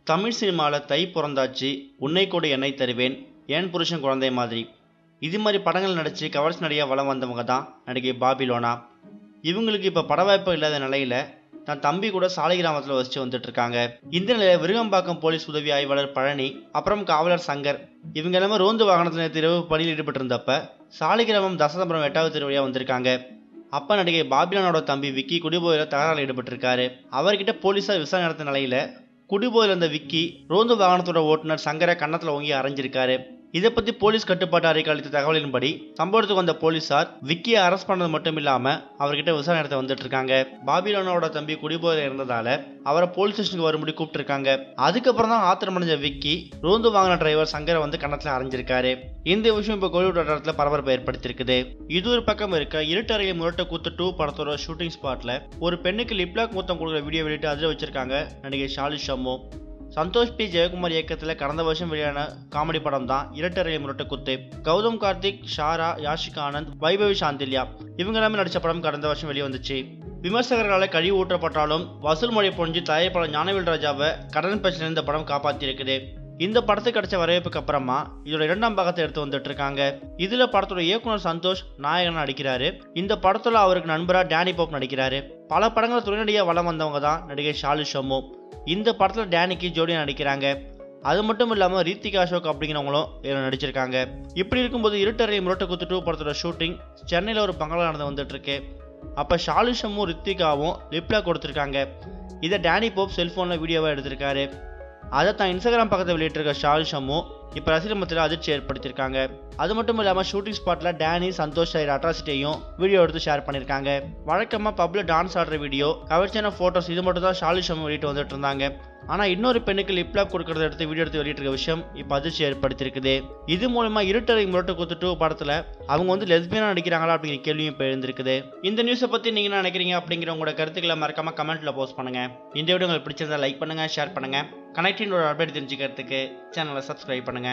தமிழ் சினிமாவில் தை பிறந்தாச்சு உன்னை கூட என்னை தருவேன் ஏன் புருஷன் குழந்தை மாதிரி இது மாதிரி படங்கள் நடித்து கவர்ச்சி நடிகையாக வளம் வந்தவங்க தான் நடிகை பாபிலோனா இவங்களுக்கு இப்போ பட வாய்ப்பு இல்லாத நிலையில தன் தம்பி கூட சாலை கிராமத்தில் வசிச்சு வந்துட்டு இருக்காங்க இந்த நிலையில விருகம்பாக்கம் போலீஸ் உதவி ஆய்வாளர் பழனி அப்புறம் காவலர் சங்கர் இவங்க எல்லாமே ரோந்து வாகனத்தில் நேற்று இரவு பணியில் ஈடுபட்டிருந்தப்ப சாலை கிராமம் தசதபுரம் எட்டாவது தெரு வழியா வந்திருக்காங்க அப்ப நடிகை பாபிலோனோட தம்பி விக்கி குடிபோதையில் தகராறில் ஈடுபட்டிருக்காரு அவர்கிட்ட போலீஸார் விசாரணை நடத்த நிலையில குடிபோதையில் இருந்த விக்கி ரோந்து வாகனத்தோட ஓட்டுநர் சங்கரை கன்னத்தில் ஓங்கி அரைஞ்சிருக்காரு இதை பத்தி போலீஸ் கட்டுப்பாட்டு அறிக்கை அளித்த தகவலின்படி சம்பவத்துக்கு வந்த போலீசார் விக்கியை அரெஸ்ட் பண்ணது மட்டும் இல்லாம அவர்கிட்ட விசாரணை நடத்த வந்துட்டு இருக்காங்க பாபிலோனோட தம்பி குடிபோதையில் இருந்ததால அவரை போலீஸ் ஸ்டேஷனுக்கு வரும்படி கூப்பிட்டுருக்காங்க அதுக்கப்புறம் தான் ஆத்திரமடைஞ்ச விக்கி ரோந்து வாகன டிரைவர் சங்கரை வந்து கன்னத்தில் அரைஞ்சிருக்காரு இந்த விஷயம் இப்போ கோலிவுட் வட்டாரத்தில் பரபரப்பை ஏற்படுத்தியிருக்குது இது ஒரு பக்கம் இருக்க இருட்டறையை முரட்ட கூத்து டூ படத்தோட ஷூட்டிங் ஸ்பாட்ல ஒரு பெண்ணுக்கு லிப்லாக் மூத்தம் கொடுக்குற வீடியோ வெளியிட்டு அதில் வச்சிருக்காங்க நடிகை ஷாலி ஷம்மு சந்தோஷ் பி ஜெயக்குமார் இயக்கத்தில் கடந்த வருஷம் வெளியான காமெடி படம் தான் இரட்டரை முரட்டு குத்து கௌதம் கார்த்திக் ஷாரா யாஷிக் ஆனந்த் வைபவி சாந்தில்யா இவங்க எல்லாமே நடிச்ச படம் கடந்த வருஷம் வெளியே வந்துச்சு விமர்சகர்களால் கழிவு ஊற்றப்பட்டாலும் வசூல் மொழி பொழிஞ்சு தயாரிப்பாளர் ஞானவேல் ராஜாவை கடன் பிரச்சனை இந்த படம் காப்பாற்றியிருக்குது இந்த படத்துக்கு கிடைச்ச வரவேற்புக்கு அப்புறமா இதோட இரண்டாம் பாகத்தை எடுத்து வந்துட்டு இருக்காங்க இதுல படத்தோட இயக்குனர் சந்தோஷ் நாயகன் நடிக்கிறாரு இந்த படத்துல அவருக்கு நண்பரா டேனி போப் நடிக்கிறாரு பல படங்கள் துணைநடியாக வளம் வந்தவங்க தான் நடிகை ஷாலு ஷம்மு இந்த படத்தில் டேனிக்கு ஜோடியாக நடிக்கிறாங்க அது மட்டும் இல்லாமல் ரீத்திகா அசோக் அப்படிங்கிறவங்களும் இதில் நடிச்சிருக்காங்க இப்படி இருக்கும்போது இருட்டறை முரட்டை குத்து டூ படத்தோட ஷூட்டிங் சென்னையில் ஒரு பங்களா நடந்து வந்துட்டு இருக்கு அப்போ ஷாலிஷமும் ரித்திகாவும் லிப்லா கொடுத்துருக்காங்க இதை டேனி போப் செல்ஃபோனில் வீடியோவாக எடுத்திருக்காரு அதை தான் இன்ஸ்டாகிராம் பக்கத்தில் வெளியிட்டிருக்க ஷாலிஷமும் இப்போ ரசிகர் மத்தியில் அதிர்ச்சி ஏற்படுத்தியிருக்காங்க அது மட்டும் இல்லாமல் ஷூட்டிங் ஸ்பாட்டில் டேனி சந்தோஷ் செய்கிற அட்ராசிட்டியையும் வீடியோ எடுத்து ஷேர் பண்ணியிருக்காங்க வழக்கமாக பப்ளிக் டான்ஸ் ஆடுற வீடியோ கவர்ச்சியான ஃபோட்டோஸ் இது மட்டும் தான் ஷாலிஷம் வெளியிட்டு வந்துட்டு இருந்தாங்க ஆனால் இன்னொரு பெண்ணுக்கு லிப்லாப் கொடுக்கறத எடுத்து வீடியோ எடுத்து வெளியிட்டிருக்க விஷயம் இப்போ அதிர்ச்சி ஏற்படுத்தியிருக்குது இது மூலமா இருட்டரை முரட்டு குத்துட்டு படத்தில் அவங்க வந்து லெஸ்பியனாக நடிக்கிறாங்களா அப்படிங்கிற கேள்வியும் இப்போ எழுந்திருக்குது இந்த நியூஸை பற்றி நீங்கள் என்ன நினைக்கிறீங்க அப்படிங்கிற உங்களோட கருத்துக்களை மறக்காம கமெண்ட்டில் போஸ்ட் பண்ணுங்க இந்த வீடியோ உங்களுக்கு பிடிச்சிருந்தா லைக் பண்ணுங்க ஷேர் பண்ணுங்க கனெக்டினோட அப்டேட் தெரிஞ்சுக்கிறதுக்கு சேனலை சப்ஸ்கிரைப் பண்ணுங்க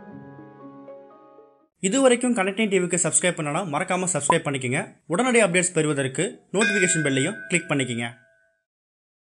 இது வரைக்கும் கனெக்டிங் டிவிக்கு சப்ஸ்கிரைப் பண்ணனா மறக்காமல் சப்ஸ்கிரைப் பண்ணிக்கங்க உடனடி அப்டேட்ஸ் பெறுவதற்கு நோட்டிஃபிகேஷன் பெல்லையும் கிளிக் பண்ணிக்கங்க